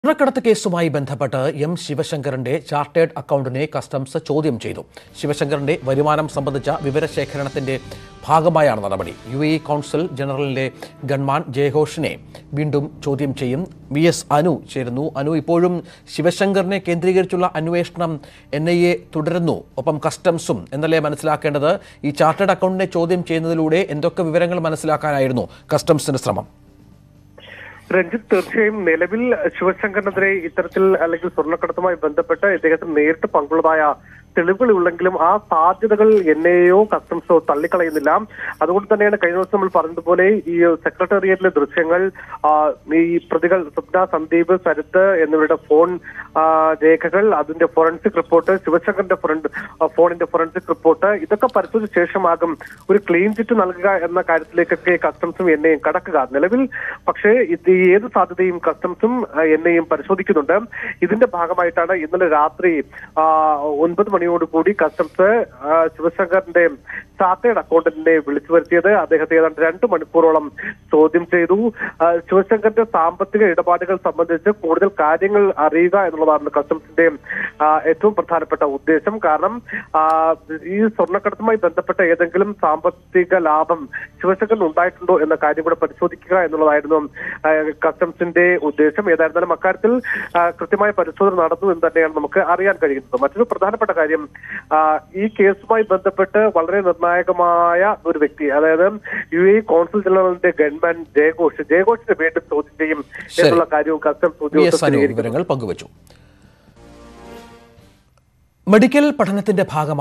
സ്വർണ്ണക്കടത്ത് കേസുമായി ബന്ധപ്പെട്ട് എം ശിവശങ്കറിന്റെ ചാർട്ടേഡ് അക്കൗണ്ടിനെ കസ്റ്റംസ് ചോദ്യം ചെയ്തു ശിവശങ്കറിന്റെ വരുമാനം സംബന്ധിച്ച വിവരശേഖരണത്തിന്റെ ഭാഗമായാണ് നടപടി യു എ കൗൺസിൽ ജനറലിലെ ഗൺമാൻ ജയഘോഷിനെ വീണ്ടും ചോദ്യം ചെയ്യും വി എസ് അനു ചേരുന്നു അനു ഇപ്പോഴും ശിവശങ്കറിനെ കേന്ദ്രീകരിച്ചുള്ള അന്വേഷണം എൻ ഐ എ തുടരുന്നു ഒപ്പം കസ്റ്റംസും എന്നല്ലേ മനസ്സിലാക്കേണ്ടത് ഈ ചാർട്ടേഡ് അക്കൗണ്ടിനെ ചോദ്യം ചെയ്യുന്നതിലൂടെ എന്തൊക്കെ വിവരങ്ങൾ മനസ്സിലാക്കാനായിരുന്നു കസ്റ്റംസിന്റെ ശ്രമം രഞ്ജിത്ത് തീർച്ചയായും നിലവിൽ ശിവശങ്കറിനെതിരെ ഇത്തരത്തിൽ അല്ലെങ്കിൽ സ്വർണ്ണക്കടത്തുമായി ബന്ധപ്പെട്ട് ഇദ്ദേഹത്തിന് നേരിട്ട് പങ്കുള്ളതായ തെളിവുകൾ ഉള്ളെങ്കിലും ആ സാധ്യതകൾ എന്നെയോ കസ്റ്റംസോ തള്ളിക്കളയുന്നില്ല അതുകൊണ്ട് തന്നെയാണ് കഴിഞ്ഞ ദിവസം നമ്മൾ പറഞ്ഞതുപോലെ ഈ സെക്രട്ടേറിയറ്റിലെ ദൃശ്യങ്ങൾ ആ, ഈ പ്രതികൾ സ്വപ്ന സന്ദീപ് സരിത്ത് എന്നിവരുടെ ഫോൺ ആ, രേഖകൾ അതിന്റെ ഫോറൻസിക് റിപ്പോർട്ട് ശിവശങ്കറിന്റെ ഫ്രണ്ട് ഫോണിന്റെ ഫോറൻസിക് റിപ്പോർട്ട് ഇതൊക്കെ പരിശോധിച്ച ശേഷമാകും ഒരു ക്ലീൻ ചിറ്റ് നൽകുക എന്ന കാര്യത്തിലേക്കൊക്കെ കസ്റ്റംസും എന്നെയും കടക്കുക നിലവിൽ പക്ഷേ ഇത് ഈ ഏത് സാധ്യതയും കസ്റ്റംസും ആ, എന്നെയും പരിശോധിക്കുന്നുണ്ട് ഇതിന്റെ ഭാഗമായിട്ടാണ് ഇന്നലെ രാത്രി ആ, ഒൻപത് മണിയോടുകൂടി കസ്റ്റംസ് ആ, ശിവശങ്കറിന്റെ ചാർട്ടേഡ് അക്കൗണ്ടന്റിനെ വിളിച്ചു വരുത്തിയത് അദ്ദേഹത്തെ ഏതാണ്ട് രണ്ട് മണിക്കൂറോളം ചോദ്യം ചെയ്തു ആ, ശിവശങ്കറിന്റെ സാമ്പത്തിക ഇടപാടുകൾ സംബന്ധിച്ച് കൂടുതൽ കാര്യങ്ങൾ അറിയുക എന്നുള്ളതാണ് കസ്റ്റംസിന്റെ ആ, ഏറ്റവും പ്രധാനപ്പെട്ട ഉദ്ദേശം കാരണം ആ, ഈ സ്വർണ്ണക്കടത്തുമായി ബന്ധപ്പെട്ട ഏതെങ്കിലും സാമ്പത്തിക ലാഭം ശിവശങ്കറിന് ഉണ്ടായിട്ടുണ്ടോ എന്ന കാര്യം കൂടെ പരിശോധിക്കുക എന്നുള്ളതായിരുന്നു ആ, കസ്റ്റംസിന്റെ ഉദ്ദേശം ഏതായിരുന്നാലും അക്കാര്യത്തിൽ ആ, കൃത്യമായ പരിശോധന നടന്നു എന്ന് തന്നെയാണ് നമുക്ക് അറിയാൻ കഴിയുന്നത് മറ്റൊരു പ്രധാനപ്പെട്ട കാര്യം ആ, ഈ കേസുമായി ബന്ധപ്പെട്ട് വളരെ നിർണായകമായ ഒരു വ്യക്തി അതായത് യു എ കോൺസുൽ ജനറലിന്റെ ഗവൺമെൻ ജയഘോഷ് ജയഘോഷിനെ വീണ്ടും ചോദ്യം ചെയ്യും ശരി. എന്നുള്ള കാര്യവും കസ്റ്റംസ് വി എസ് ഉദ്യോഗസ്ഥർ അനു സ്ഥിരീകരിക്കുന്നു. വിവരങ്ങൾ പങ്കുവച്ചു മെഡിക്കൽ പഠനത്തിന്റെ ഭാഗമായി